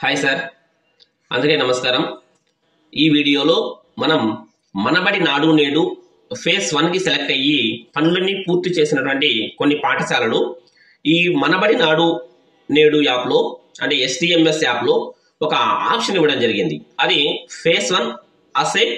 hi sir అందరికీ నమస్కారం ఈ వీడియోలో మనం మనబడి నాడు నేడు ఫేజ్ వన్కి సెలెక్ట్ అయ్యి పనులన్నీ పూర్తి చేసినటువంటి కొన్ని పాఠశాలలు ఈ మనబడి నాడు నేడు యాప్లో అంటే ఎస్టీఎంఎస్ యాప్లో ఒక ఆప్షన్ ఇవ్వడం జరిగింది అది ఫేజ్ వన్ అసెట్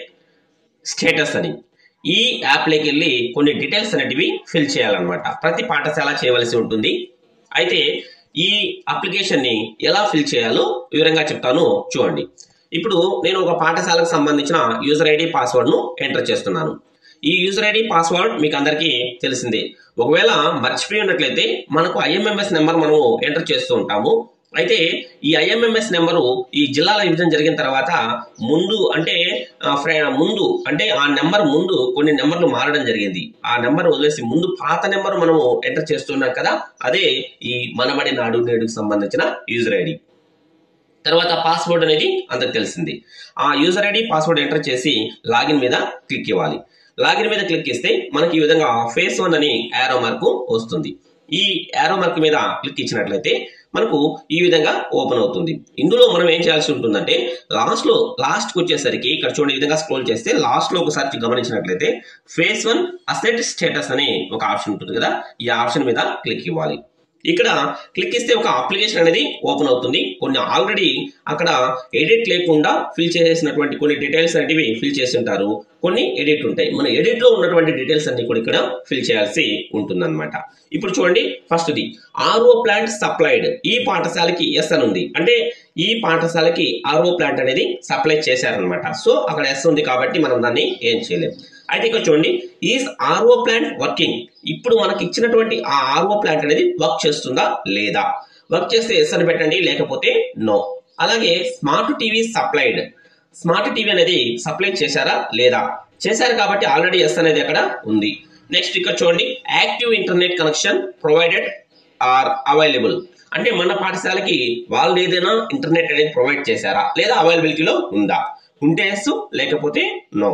స్టేటస్ అని ఈ యాప్లోకి వెళ్ళి కొన్ని డీటెయిల్స్ అనేటివి ఫిల్ చేయాలన్నమాట ప్రతి పాఠశాల చేయవలసి ఉంటుంది అయితే ఈ అప్లికేషన్ని ఎలా ఫిల్ చేయాలో వివరంగా చెప్తాను చూడండి ఇప్పుడు నేను ఒక పాఠశాలకు సంబంధించిన యూజర్ ఐడి పాస్వర్డ్ను ఎంటర్ చేస్తున్నాను ఈ యూజర్ ఐడి పాస్వర్డ్ మీకు అందరికీ తెలిసిందే ఒకవేళ మర్చిపోయి ఉన్నట్లయితే మనకు ఐఎంఎంఎస్ నెంబర్ మనము ఎంటర్ చేస్తూ ఉంటాము అయితే ఈ ఐఎంఎంఎస్ నెంబరు ఈ జిల్లాల విభజన జరిగిన తర్వాత ముందు అంటే ఆ, ఫ్రె- ముందు అంటే ఆ నెంబర్ ముందు కొన్ని నెంబర్లు మారడం జరిగింది ఆ నెంబర్ వదిలేసి ముందు పాత నెంబర్ మనము ఎంటర్ చేస్తున్నాం కదా అదే ఈ మనబడి నాడు నేడుకు సంబంధించిన యూజర్ ఐడి తర్వాత పాస్వర్డ్ అనేది అందరికి తెలిసింది ఆ యూజర్ ఐడి పాస్వర్డ్ ఎంటర్ చేసి లాగిన్ మీద క్లిక్ ఇవ్వాలి లాగిన్ మీద క్లిక్ ఇస్తే మనకి ఈ విధంగా ఫేస్ వన్ అని యారో మార్కు వస్తుంది ఈ యారో మార్క్ మీద క్లిక్ ఇచ్చినట్లయితే మనకు ఈ విధంగా ఓపెన్ అవుతుంది ఇందులో మనం ఏం చేయాల్సి ఉంటుందంటే లాస్ట్ లో లాస్ట్ కి వచ్చేసరికి ఇక్కడ చూడండి ఈ విధంగా స్క్రోల్ చేస్తే లాస్ట్ లో ఒకసారి గమనించినట్లయితే ఫేస్ వన్ అసెట్ స్టేటస్ అనే ఒక ఆప్షన్ ఉంటుంది కదా ఈ ఆప్షన్ మీద క్లిక్ ఇవ్వాలి ఇక్కడ క్లిక్ ఇస్తే ఒక అప్లికేషన్ అనేది ఓపెన్ అవుతుంది కొన్ని ఆల్రెడీ అక్కడ ఎడిట్ లేకుండా ఫిల్ చేసేసినటువంటి కొన్ని డీటెయిల్స్ అనేటివి ఫిల్ చేసి ఉంటారు కొన్ని ఎడిట్ ఉంటాయి మన ఎడిట్ లో ఉన్నటువంటి డీటెయిల్స్ అన్ని కూడా ఇక్కడ ఫిల్ చేయాల్సి ఉంటుందన్నమాట ఇప్పుడు చూడండి first the RO plant supplied ఈ పాఠశాలకి ఎస్ అని ఉంది అంటే ఈ పాఠశాలకి ఆర్ఓ ప్లాంట్ అనేది సప్లై చేశారనమాట సో అక్కడ ఎస్ ఉంది కాబట్టి మనం దాన్ని ఏం చేయలేం అయితే ఇక్కడ చూడండి ఈజ్ ఆర్ఓ ప్లాంట్ వర్కింగ్ ఇప్పుడు మనకి ఇచ్చినటువంటి ఆ ఆర్ఓ ప్లాంట్ అనేది వర్క్ చేస్తుందా లేదా వర్క్ చేస్తే ఎస్ అని పెట్టండి లేకపోతే నో అలాగే smart TV supplied smart TV అనేది సప్లై చేశారా లేదా చేశారు కాబట్టి ఆల్రెడీ ఎస్ అనేది అక్కడ ఉంది నెక్స్ట్ ఇక్కడ చూడండి active internet connection provided are available అంటే మన పాఠశాలకి వాళ్ళు ఏదైనా ఇంటర్నెట్ అనేది ప్రొవైడ్ చేశారా లేదా అవైలబిలిటీలో ఉందా ఉంటే ఎస్ లేకపోతే no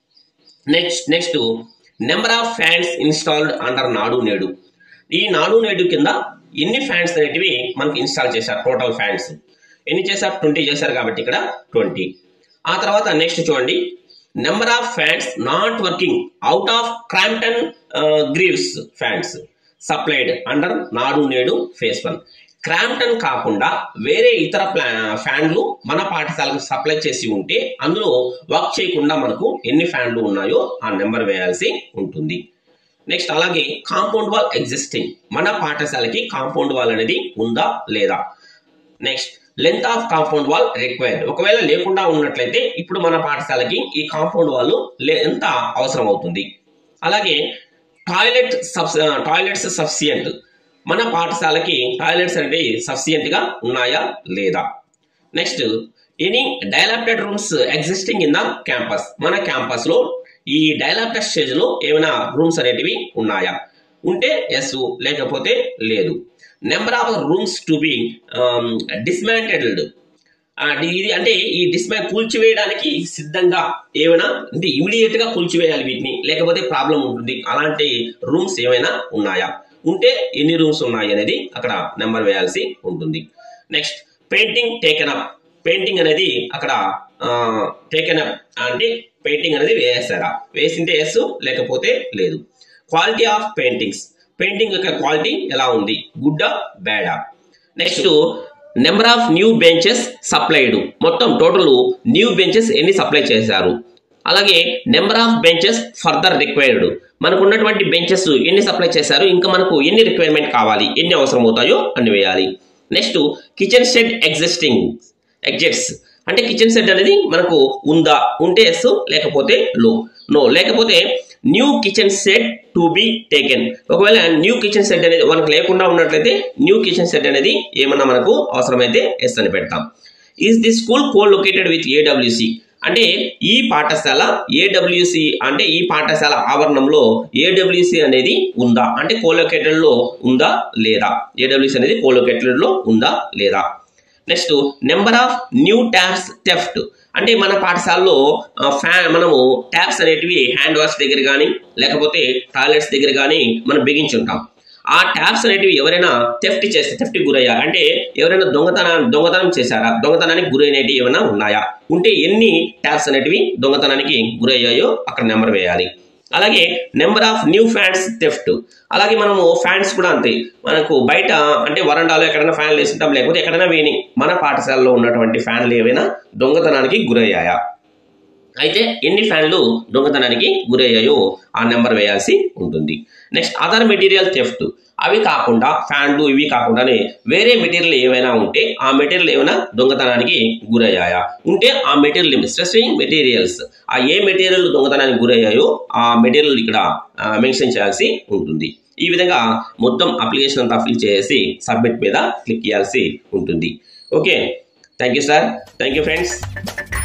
next next number of fans installed under Nadu Nedu ఈ నాడు నేడు కింద ఎన్ని ఫ్యాన్స్ అనేటివి మనకి ఇన్స్టాల్ చేశారు టోటల్ ఫ్యాన్స్ ఎన్ని చేశారు ట్వంటీ చేశారు కాబట్టి ఇక్కడ ట్వంటీ ఆ తర్వాత నెక్స్ట్ చూడండి number of fans not working out of Crompton Greaves fans supplied under Nadu Nedu face one Crompton కాకుండా వేరే ఇతర ప్లా ఫ్యాన్లు మన పాఠశాలకు సప్లై చేసి ఉంటే అందులో వర్క్ చేయకుండా మనకు ఎన్ని ఫ్యాన్లు ఉన్నాయో ఆ నెంబర్ వేయాల్సి ఉంటుంది నెక్స్ట్ అలాగే కాంపౌండ్ వాల్ ఎగ్జిస్టింగ్ మన పాఠశాలకి కాంపౌండ్ వాల్ అనేది ఉందా లేదా next length of compound wall required ఒకవేళ లేకుండా ఉన్నట్లయితే ఇప్పుడు మన పాఠశాలకి ఈ కాంపౌండ్ వాల్ ఎంత అవసరం అవుతుంది అలాగే టాయిలెట్ సబ్స్ టాయిలెట్స్ సఫిషియంట్ మన పాఠశాలకి టాయిలెట్స్ అనేవి సఫిషియంట్ గా ఉన్నాయా లేదా next any dilapidated rooms existing in the campus మన క్యాంపస్ లో ఈ డైలాప్టెడ్ స్టేజ్ లో ఏమైనా రూమ్స్ అనేటివి ఉన్నాయా ఉంటే ఎస్ లేకపోతే లేదు number of rooms to be dismantled ఇది అంటే ఈ డిస్మా కూల్చివేయడానికి సిద్ధంగా ఏమైనా అంటే ఇమీడియట్ గా కూల్చివేయాలి వీటిని లేకపోతే ప్రాబ్లం ఉంటుంది అలాంటి రూమ్స్ ఏమైనా ఉన్నాయా ఉంటే ఎన్ని రూమ్స్ ఉన్నాయి అనేది అక్కడ నెంబర్ వేయాల్సి ఉంటుంది next painting taken up painting అనేది అక్కడ టేకెన్ అప్ అంటే పెయింటింగ్ అనేది వేసారా వేసింటే ఎస్ లేకపోతే లేదు క్వాలిటీ ఆఫ్ పెయింటింగ్స్ పెయింటింగ్ యొక్క క్వాలిటీ ఎలా ఉంది గుడ్డా బ్యాడా next number of new benches supplied మొత్తం టోటల్ న్యూ బెంచెస్ ఎన్ని సప్లై చేశారు అలాగే number of benches further required మనకు ఉన్నటువంటి బెంచెస్ ఎన్ని సప్లై చేశారు ఇంకా మనకు ఎన్ని రిక్వైర్మెంట్ కావాలి ఎన్ని అవసరం అవుతాయో అన్ని వేయాలి next kitchen shed existing exits అంటే కిచెన్ సెట్ అనేది మనకు ఉందా ఉంటే ఎస్ లేకపోతే లో నో లేకపోతే new kitchen set to be taken ఒకవేళ న్యూ కిచెన్ సెట్ అనేది మనకు లేకుండా ఉన్నట్లయితే న్యూ కిచెన్ సెట్ అనేది ఏమన్నా మనకు అవసరమైతే ఎస్ అని పెడతాం is the school co located with AWC అంటే ఈ పాఠశాల ఏడబ్ల్యూసి అంటే ఈ పాఠశాల ఆవరణంలో ఏడబ్ల్యూసి అనేది ఉందా అంటే కోలొకేటెడ్ లో ఉందా లేదా ఏడబ్ల్యూసి అనేది కోలొకేటెడ్ లో ఉందా లేదా next number of new tabs theft అంటే మన పాఠశాలలో ఆ, ఫ్యాన్ మనము ట్యాబ్స్ అనేటివి హ్యాండ్ వాష్ దగ్గర కానీ లేకపోతే టాయిలెట్స్ దగ్గర కానీ మనం బిగించుంటాం ఆ ట్యాబ్స్ అనేటివి ఎవరైనా థెఫ్ట్ చేస్తే థెఫ్ట్ గురయ్యారు అంటే ఎవరైనా దొంగతనం దొంగతనం చేశారా దొంగతనానికి గురైనవి ఏమైనా ఉన్నాయా ఉంటే ఎన్ని ట్యాబ్స్ అనేటివి దొంగతనానికి గురయ్యాయో అక్కడ నెంబర్ వేయాలి అలాగే number of new fans theft అలాగే మనము ఫ్యాన్స్ కూడా అంతే మనకు బయట అంటే వరండాలో ఎక్కడైనా ఫ్యాన్లు వేసుకుంటాం లేకపోతే ఎక్కడైనా వేని మన పాఠశాలలో ఉన్నటువంటి ఫ్యాన్లు ఏవైనా దొంగతనానికి గురయ్యాయా అయితే ఎన్ని ఫ్యాన్లు దొంగతనానికి గురయ్యాయో ఆ నెంబర్ వేయాల్సి ఉంటుంది నెక్స్ట్ అదర్ మెటీరియల్ థెఫ్ట్ అవి కాకుండా ఫ్యాన్లు ఇవి కాకుండానే వేరే మెటీరియల్ ఏమైనా ఉంటే ఆ మెటీరియల్ ఏమైనా దొంగతనానికి గురయ్యాయా ఉంటే ఆ మెటీరియల్ స్పెసిఫిక్ మెటీరియల్స్ ఆ ఏ మెటీరియల్ దొంగతనానికి గురయ్యాయో ఆ మెటీరియల్ ఇక్కడ మెన్షన్ చేయాల్సి ఉంటుంది ఈ విధంగా మొత్తం అప్లికేషన్ అంతా ఫిల్ చేసి సబ్మిట్ మీద క్లిక్ చేయాల్సి ఉంటుంది okay thank you sir thank you friends